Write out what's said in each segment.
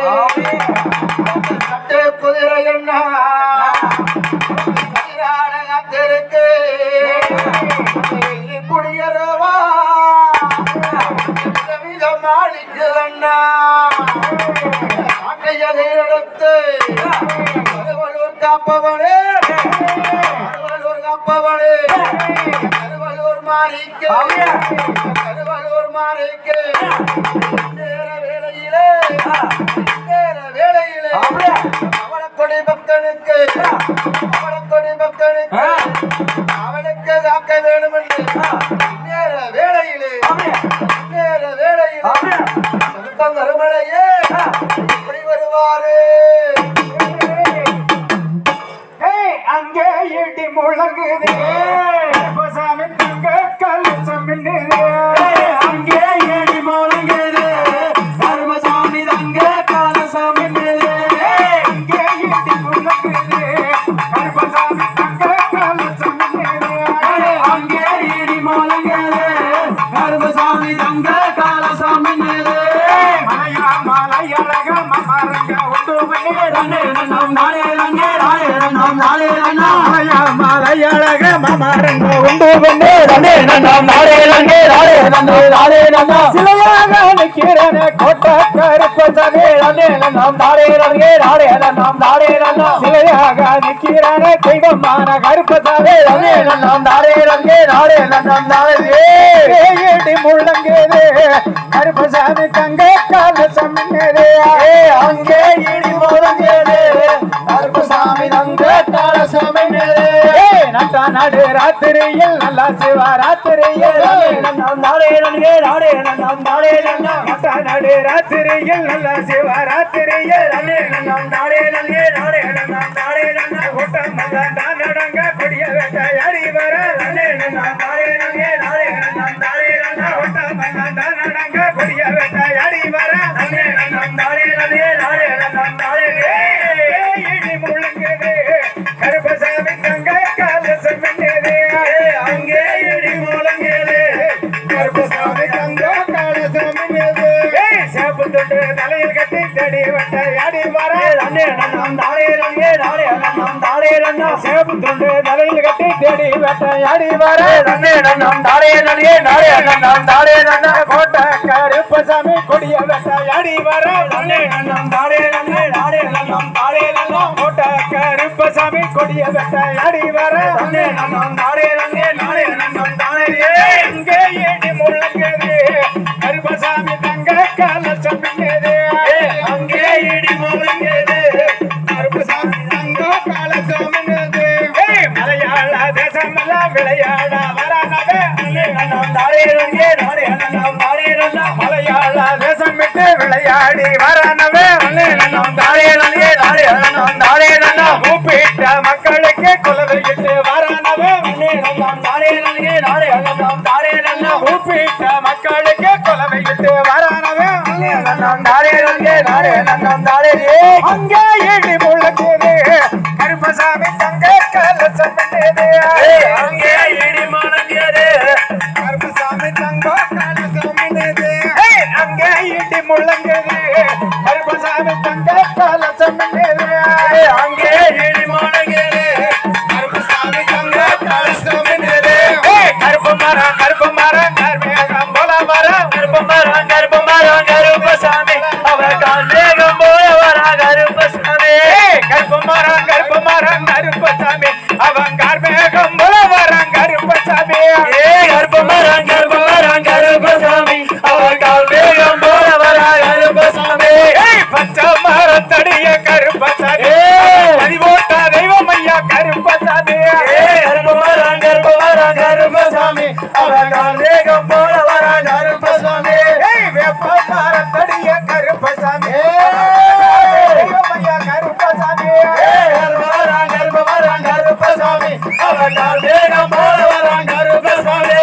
சட்டை குதிரை என்ன சதிராட காத்திருக்கு குடியரவா வித மாளிக்கு அண்ணா அட்டையதை எடுத்து கருவலூர் காப்பவனே கருவலூர் காப்பவனே கருவலூர் மாறிக்கு கருவலூர் மாறிக்கு நேர வேளையிலே நேர வேளையிலே அவளக்கொடி பக்தனுக்கு அவளக்கொடி பக்தனுக்கு அவனுக்கு காக்க வேண்டும் என்று நேர வேளையிலே நேர வேளையிலே சொந்தம் அருமலையே இப்படி வருவாரு அங்கே இடி முழங்குது சாமி தங்க கலசம் மின்னுது. அங்கே இடி முழங்குது கருமசாமி தங்க கலசம் மின்னுது. அங்கே இடி முழங்குது கருமசாமி தங்க கலசம் மின்னுது. அங்கே இடி முழங்குது கருமசாமி தங்க கலசம் மின்னுது. மலையா மலையழக மமரங்க உண்டு பண்ணி நம் நாளே நங்கே நாளே நம் நாளே மலையா மலையழக மமரங்க உண்டு பண்ணி நம் நாளே நங்கே நாளே நம் நாளே சிலையாக நிற்கிறன கோட்ட கருப்பசவே நம் நாளே நங்கே நாளே நம் நாளே சிலையாக நிற்கிறன தெய்வமான கருப்பசவே நம் நாளே நங்கே நாளே நம் நாளே ஏடி முழங்குது கருப்பசாமி தங்க கலசம் மின்னுது. அங்கே இடி முழங்குது கருப்பசாமி தங்க கலசம் மின்னுது. நட்ட நடு ராத்திரியில் நல்லா சிவராத்திரியில் நம் நாளே நன்கே நாளே நம் நாளே நட்ட நடு ராத்திரியில் நல்லா சிவராத்திரியில் நம் நாளே நன்கே நாளே நம் நாளே கூட்டம் தான் நடங்க கொடிய வேட்ட அடி வர நம் நாளே நன்கே நாளே நம் நாளே கூட்டம் தான் நடங்க கொடிய வேட்ட அடி வர நம் நாளே நன்கே நாளே நம் நாளே இடி முழங்குது கருப்பசாமி தங்க கலசம் மின்னுது. அங்கே இடி முழங்குது கருப்பசாமி தங்க கலசம் மின்னுது. ஏய், சேப்பு துண்டு தலையில் கட்டி தேடி வட்ட அடி வர நம் நாளே நங்கே நாளே நம் நாளே நன்னா சேப்பு துண்டு தலையில் கட்டி தேடி வட்ட அடி வர நம் நாளே நங்கே நாளே நம் நாளே நன்னா கோட்ட கருப்பசாமி கொடிய வட்ட அடி வர நம் நாளே நங்கே நாளே நம் நாளே நன்னா கோட்ட கருப்பசாமி கொடிய வட்ட அடி வர நம் நாளே நங்கே நாளே நம் நாளே எங்கே ஏடி முழங்குது கருப்பசாமி தங்க கலசம் மின்னுது. அங்கே இடி முழங்குது கருப்பசாமி தங்க கலசம் மின்னுது. ஏய், மலையாள தேசமெல்லாம் விளையாட வரானவே நம் நாளே நங்கே நாளே நம் நாளே நன்னா மலையாள தேசம் விட்டு விளையாடி வரானவே நம் நாளே நங்கே நாளே நம் நாளே நன்னா கூப்பிட்ட மக்களுக்கு குலவையிட்டு வரானவே நம் நாளே நங்கே நாளே நம் நாளே நன்னா கூப்பிட்ட மக்களுக்கு குலவையிட்டு வரானவே நம் நாளே நங்கே நாளே நம் நாளே அங்கே இடி முழங்குது கருப்பசாமி தங்க கலசம் மின்னுது. அங்கே இடி முழங்குது கருப்பசாமி தங்க கலசம் மின்னுது. ஏய், அங்கே இடி முழங்குது கருப்பசாமி தங்க கலசம் மின்னுது. அங்கே இடி முழங்குது கருப்பசாமி தங்க கலசம் மின்னுது. ஏய், கருப்பு மரம் கருப்பு மரம் கருமேகம் போல மரம் கருப்பு மரம் கருப்பு மரம் கருப்பசாமி அவர் காந்தேகம் போல வரா கருப்பசாமி ஏய், கருப்பு மரம் கருப்பு மரம் கருப்பசாமி அவன் கார்மேகம் போல வரான் கருப்பசாமி ஏ கருப்பு மரம் கருப்பு மரம் கருப்பசாமி அவன் கார்மேகம் போல வரா கருப்பசாமி ஏய் பச்சை மரம் தடிய கருப்பசாமி பதிவோட்டா தெய்வம் ஐயா கருப்பசாமி ஏ கருப்பு மரம் கருப்பு மரம் கருப்பசாமி அவன் கார்மேகம் போல வரா கருப்பசாமி ஏய் வேப்ப மரம் தடிய கருப்பசாமி தெய்வம் ஐயா கருப்பசாமி கருப்பவரான் கருப்பவரான் கருப்பசாமி அவன் வேகம் போல வரான் கருப்பசாமி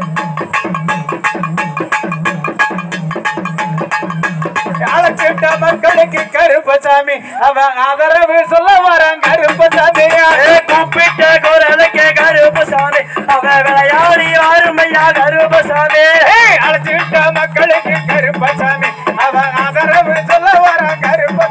அழைச்சிட்ட மக்களுக்கு கருப்பசாமி அவன் ஆதரவு சொல்ல வரான் கருப்பசாமி கூப்பிட்ட குரலுக்கு கருப்பசாமி அவன் விளையாடி அருமையா கருப்பசாமி அழைச்சிட்ட மக்களுக்கு கருப்பசாமி அவன் ஆதரவு சொல்ல வரான் கருப்பசாமி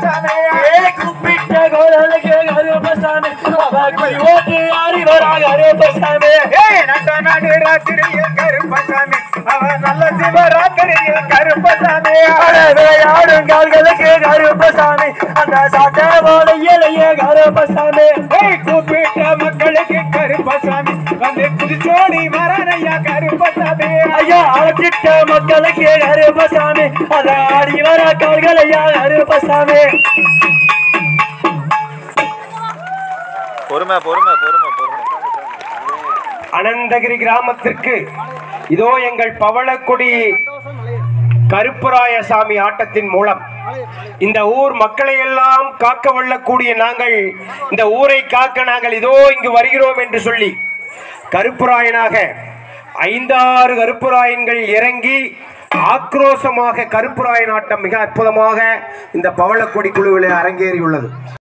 நட்ட நடு ராத்திரியில் கருப்பசாமி அவன் நல்ல சிவராத்திரியில் கருப்பசாமி விளையாடும் கால்களுக்கு கருப்பசாமி அந்த சாட்ட வாழையிலேயே கருப்பசாமி ஏய், கூப்பிட்ட மக்களுக்கு கருப்பசாமி வந்து புதுச்சோடி மரணையா கருப்பசாமி ஐயா அழைச்சிட்ட மக்களுக்கு கருப்பசாமி அந்த ஆடி வர கால்களையா கருப்பசாமி பொறுமை பொறுமை பொறுமை பொறுமை அனந்தகிரி கிராமத்திற்கு இதோ எங்கள் பவளக்குடி கருப்பராயசாமி ஆட்டத்தின் மூலம் இந்த ஊர் மக்களை எல்லாம் காக்க வல்லக்கூடிய நாங்கள் இந்த ஊரை காக்க நாங்கள் இதோ இங்கு வருகிறோம் என்று சொல்லி கருப்பராயனாக ஐந்தாறு கருப்பராயன்கள் இறங்கி ஆக்ரோஷமாக கருப்பராயன் ஆட்டம் மிக அற்புதமாக இந்த பவளக்கொடி குழுவில் அரங்கேறியுள்ளது